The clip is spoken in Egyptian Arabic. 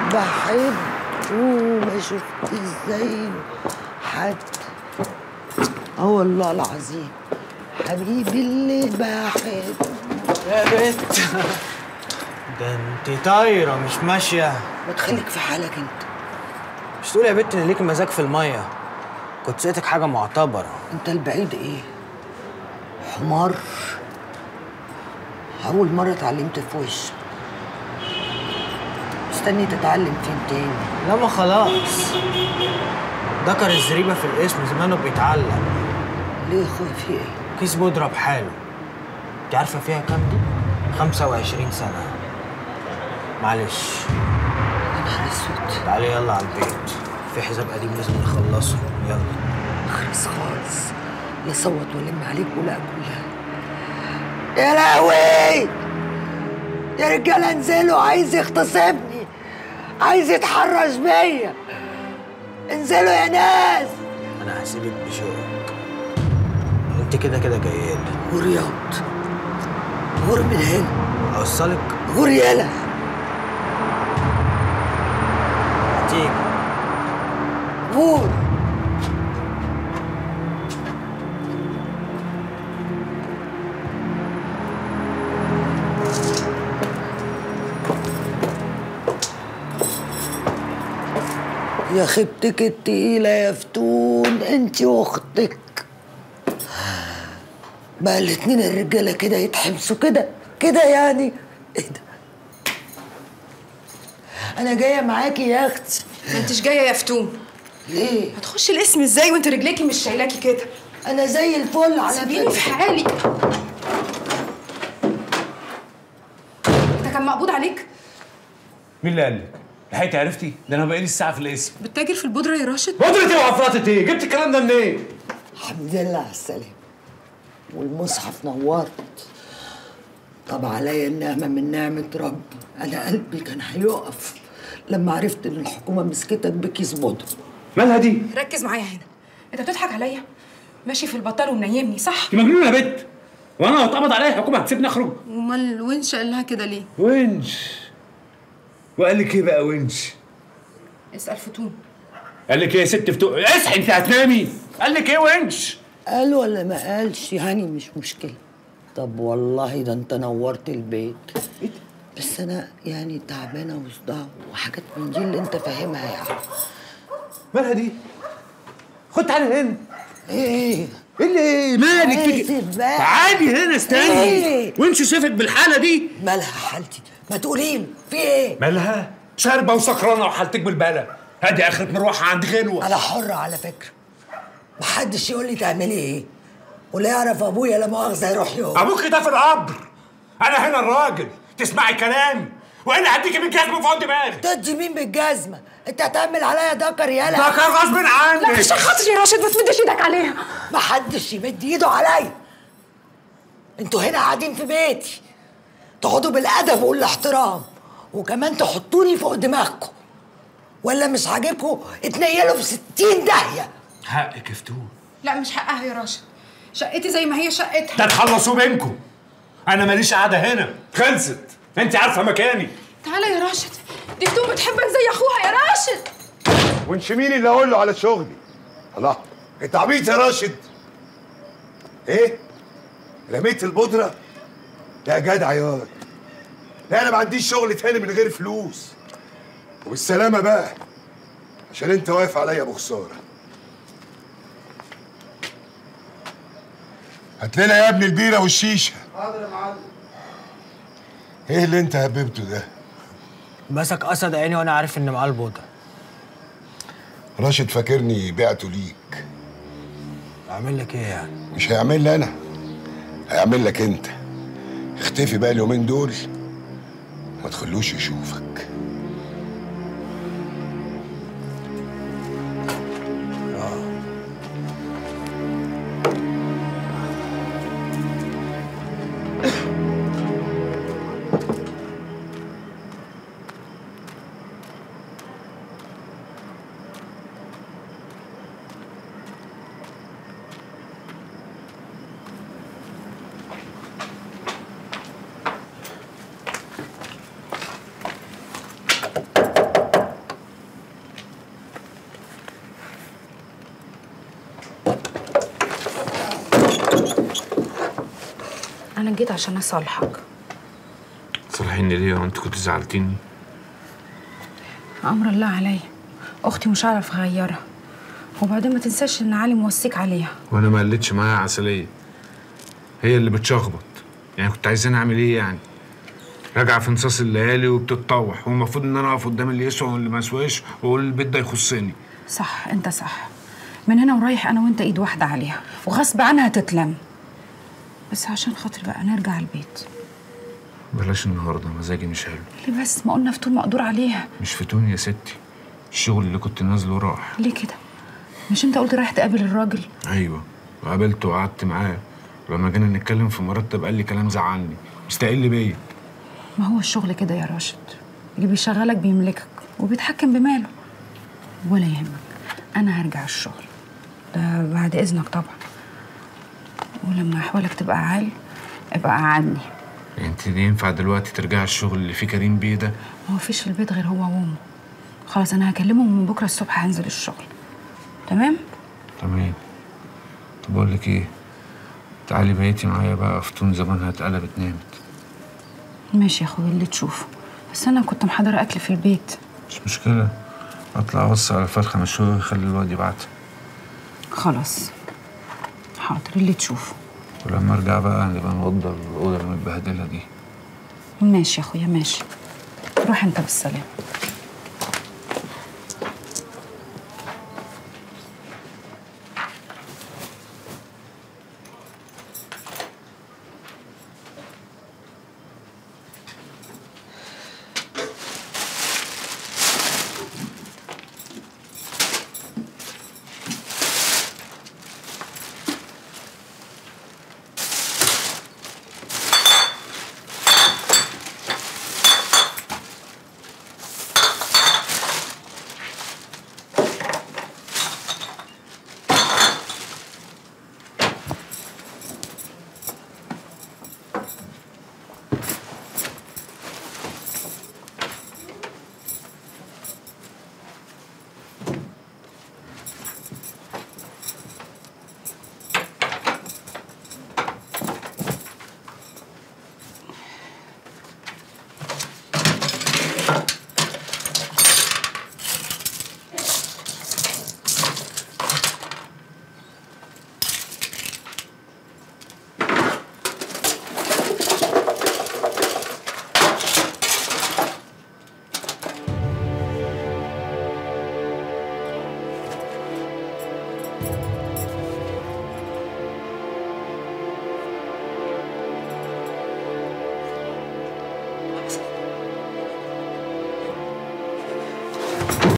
بحبه ما شفت زيه حد اه والله العظيم حبيبي اللي بحبه يا بت ده انت طايره مش ماشيه ما تخليك في حالك انت مش تقول يا بت ان ليك مزاج في الميه كنت سقيتك حاجه معتبره انت البعيد ايه حمار اول مره اتعلمت في وش استني تتعلم فين تاني لا ما خلاص ذكر الزريبه في الاسم زمانه بيتعلم ليه يا اخويا في ايه كيس بودره بحاله انت عارفه فيها كام دي 25 سنه معلش يا نهار اسود تعالي يلا على البيت في حساب قديم لازم نخلصه يلا اخرس خالص لا صوت ولم عليك ولا كلها يا لهوي يا رجاله انزلوا عايز يغتصبني عايز يتحرش بيا انزلوا يا ناس انا هسيبك بشوقك انت كده كده جايه لي غور ياض غور من هنا اوصلك غور يالا هتيجي غور يا خيبتك التقيلة يا فتون انت واختك بقى الاتنين الرجالة كده يتحبسوا كده كده يعني ايه ده انا جاية معاكي يا اختي ما انتش جايه يا فتون ليه هتخشي الاسم ازاي وانت رجليكي مش شايلاكي كده انا زي الفل على سيبيني في فكرة حالي انت كان مقبوض عليك مين اللي قال لك؟ لحقتي عرفتي؟ ده انا بقالي الساعه في الاسم بتتاجر في البودره يا راشد بودرة ايه وعفرطة ايه؟ جبت الكلام ده منين؟ الحمد لله على السلامة والمصحف نورت طب عليا النعمة من نعمة ربي أنا قلبي كان هيقف لما عرفت إن الحكومة مسكتك بكيس بودرة مالها دي؟ ركز معايا هنا انت بتضحك عليا ماشي في البطال ومنيمني صح انت مجنونه يا بت؟ وانا لو اتقبض عليا الحكومه هتسيبني اخرج؟ امال وينش قال لها كده ليه ونش وقال لك ايه بقى ونش؟ اسال فتون قال لك ايه يا ست فتوق اصحي انت هتنامي قال لك ايه ونش؟ قال ولا ما قالش يعني مش مشكلة طب والله ده انت نورت البيت بس انا يعني تعبانة وصداع وحاجات من دي اللي انت فاهمها يعني مالها دي؟ خد تعالى هنا ايه ايه اللي ايه؟ مالك آسف كده؟ بقى. تعالي هنا استني إيه؟ ونش شافك بالحاله دي مالها حالتي ما تقوليلي في ايه مالها؟ شاربه وسكرانه وحالتك بالبلا هادي اخرة مروحه عند غنوه انا حرة على فكرة محدش يقول لي تعملي ايه ولا يعرف ابويا لا مؤاخذة يروح يوم ابوك ده في القبر انا هنا الراجل تسمعي كلامي وانا هديكي بالجزمه فوق دماغك تدي مين بالجزمة انت هتعمل عليا دكر يالا ده كان غصب عنك لا عشان خاطري يا راشد ما تمدش ايدك عليها محدش يمد ايده عليا انتوا هنا قاعدين في بيتي تقعدوا بالادب والاحترام وكمان تحطوني فوق دماغكم ولا مش عاجبكم اتنيلوا في ستين داهية حقك فتون لا مش حقها يا راشد شقتي زي ما هي شقتها تتخلصوا بينكم انا ماليش قاعده هنا خلصت انت عارفه مكاني تعالى يا راشد دي فتون بتحبك زي اخوها يا راشد وانش مين اللي اقول له على شغلي الله انت عبيط يا راشد ايه رميت البودره يا جدع ياض لا انا ما عنديش شغل تاني من غير فلوس وبالسلامه بقى عشان انت واقف عليا بخساره هات لنا يا ابني البيره والشيشه حاضر يا معلم ايه اللي انت هببته ده مسك اسد عيني وانا عارف ان معاه البودره راشد فاكرني بعته ليك اعمل لك ايه يعني مش هيعمل لي انا هيعمل لك انت اختفي بقى اليومين دول ما تخلوش يشوفك انا جيت عشان اصالحك تصلحيني ليه وانت كنت زعلتيني امر الله عليا اختي مش هعرف اغيرها وبعدين ما تنساش ان علي موصيك عليها وانا ما قلتش معاها عسليه هي اللي بتشخبط يعني كنت عايزين اعمل ايه يعني راجعه في نصاص الليالي وبتتطوح والمفروض ان انا اقف قدام اللي يسوى واللي ما يسواش واقول البيت ده يخصني صح انت صح من هنا ورايح انا وانت ايد واحده عليها وغصب عنها تتلم بس عشان خاطر بقى نرجع البيت بلاش النهارده مزاجي مش حلو ليه بس ما قلنا فتون مقدور عليها مش فتون يا ستي الشغل اللي كنت نازله راح ليه كده مش انت قلت رايح تقابل الراجل ايوه وقابلته وقعدت معاه ولما جينا نتكلم في مرتب قال لي كلام زعلني مستقل بيا ما هو الشغل كده يا راشد اللي بيشغلك بيملكك وبيتحكم بماله ولا يهمك انا هرجع الشغل ده بعد اذنك طبعا ولما احوالك تبقى عال ابقى قعدني يعني انت دي ينفع دلوقتي ترجعي الشغل اللي فيه كريم بيه ده ما هو فيش في البيت غير هو وامه خلاص انا هكلمه ومن بكره الصبح هنزل الشغل تمام تمام طب اقول لك ايه تعالي بقيتي معايا بقى فتون زمانها اتقلبت نامت ماشي يا اخويا اللي تشوفه بس انا كنت محضره اكل في البيت مش مشكله اطلع اوصي على فرخه مشويه ويخلي الواد يبعتها خلاص حاضر اللي تشوفه ولما ارجع بقى نبقى نوضب الاوضه المتبهدله دي ماشي يا اخويا ماشي روح انت بالسلامه